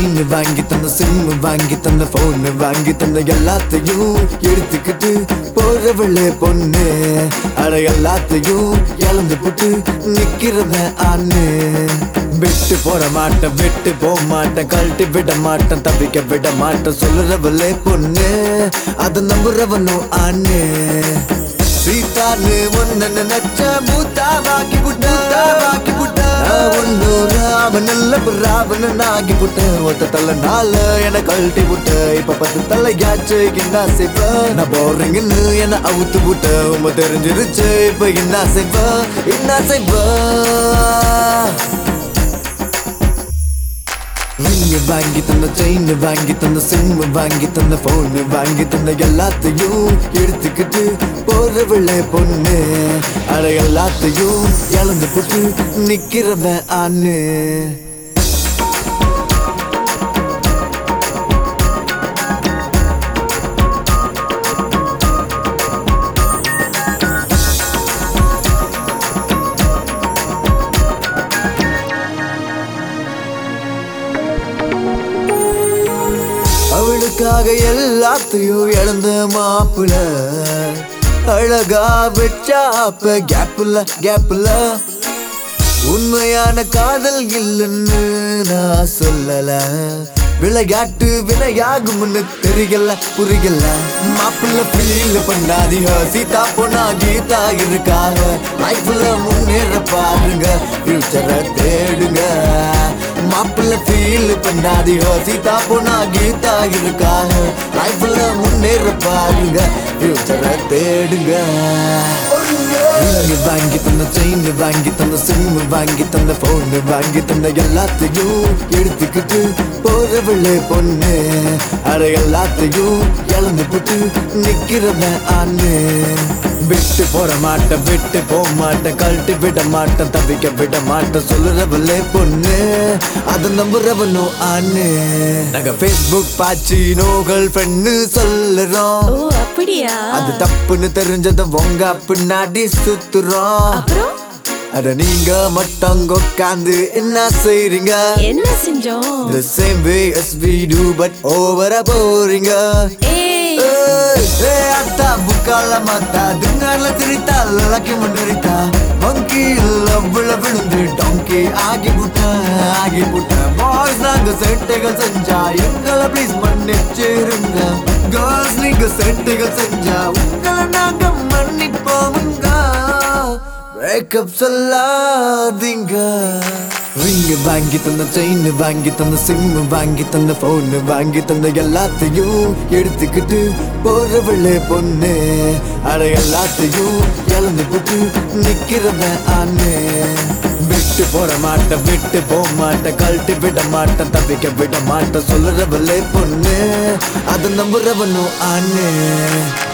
chain வாங்கி தந்த sim வாங்கி தந்த போன் வாங்கி தந்த எல்லாத்தையும் எடுத்துக்கிட்டு போறவளே பொண்ணு அட எல்லாத்தையும் இழந்து போட்டு நிக்கிறத ஆண்ணு விட்டு போட மாட்டேன் விட்டு போக மாட்டேன் கழட்டி விட மாட்டேன் தப்பிக்க விட மாட்டேன் சொல்லுறவளே பொண்ணு அதை நம்புறவனும் ஆண்ணு சீதான்னு ஒன்ன நினைச்ச மூத்தாவாக்கி புட்டா வாக்கி புட்டா ஒன்னு ராமன் நல்ல ராவணன் ஆகி புட்ட ஒத்த தள்ள நாள என கழட்டி புட்ட இப்ப பத்து தலையாச்சு என்ன செய்வ நான் போறீங்கன்னு என்ன அவுத்து புட்ட உம தெரிஞ்சிருச்சு இப்ப என்ன செய்வ என்ன செய்வ நீங்க வாங்கி தந்த செயின் வாங்கி தந்த சிம் வாங்கி தந்த போன் வாங்கி தந்த எல்லாத்தையும் எடுத்துக்கிட்டு போறவளே பொண்ணு அட எல்லாத்தையும் இழந்து போட்டு நிக்கிறவன் ஆண்ணு அவளுக்காக எல்லாத்தையும் இழந்த மாப்பிள அழகா வச்சாப்ப கேப்புல கேப்புல உண்மையான காதல் இல்லைன்னு நான் சொல்லல விளையாட்டு வினையாகும்னு தெரியல புரியல மாப்பிள்ள ஃபீல் பண்ணாதீங்க சீதா பொண்ணா கீதா இருக்காங்க லைஃப்ல முன்னேற பாருங்க ஃபியூச்சரை தேடுங்க மாப்பிள்ள ஃபீல் பண்ணாதீங்க சீதா பொண்ணா கீதா இருக்காங்க லைஃப்ல முன்னேற பாருங்க ஃபியூச்சரை தேடுங்க நீங்க வாங்கி தந்த செயின் வாங்கி தந்த சிம் வாங்கி தந்த போன் வாங்கி தந்த எல்லாத்தையும் எடுத்துக்கிட்டு போறவளே பொண்ணு அட எல்லாத்தையும் இழந்து போட்டு நிக்கிறவன் ஆண்ணு விட்டு போட மாட்டேன் விட்டு போக மாட்டேன் கழட்டி விட மாட்டேன் தவிக்க விட மாட்டேன் சொல்லுறவளே பொண்ணு அதை நம்புறவனும் ஆண்ணு நாங்க ஃபேஸ்புக் பாச்சி நோகள் ஃப்ரெண்டு சொல்லுறோம் ஓ அப்படியா அது தப்புன்னு தெரிஞ்சத உங்க பின்னாடி சுத்துறோம் அப்புறம் அட நீங்க மட்டும் உட்காந்து என்ன செய்றீங்க என்ன செஞ்சோம் The same way as we do but over போறீங்க ஏய் ஏய், ஏய், அத்தா புக்கால மாத்தா தின்னால திரித்தா லக்கி முண்டரித்தா மங்கி லவ்வுல விழுந்து டொங்கி ஆகி புட்ட ஆகி புட்ட பாய்ஸ் நாங்க செட்டைகள் செஞ்சா எங்களை ப்ளீஸ் மன்னிச்சிருங்க கேர்ள்ஸ் நீங்க செட்டைகள் செஞ்சா உங்களை நாங்க மன்னிப்போமுங்க பிரேக்கப் சொல்லாதீங்க ரிங் வாங்கி தந்த செயின் வாங்கி தந்த சிம் வாங்கி தந்த போன் வாங்கி தந்த எல்லாத்தையும் எடுத்துக்கிட்டு போறவளே பொண்ணு அட எல்லாத்தையும் இழந்து போட்டு நிக்கிறவன் ஆண்ணு விட்டு போட மாட்டேன் விட்டு போக மாட்டேன் கழட்டி விட மாட்டேன் தப்பிக்க விட மாட்டேன் சொல்லுறவளே பொண்ணு அதை நம்புறவனும் ஆண்ணு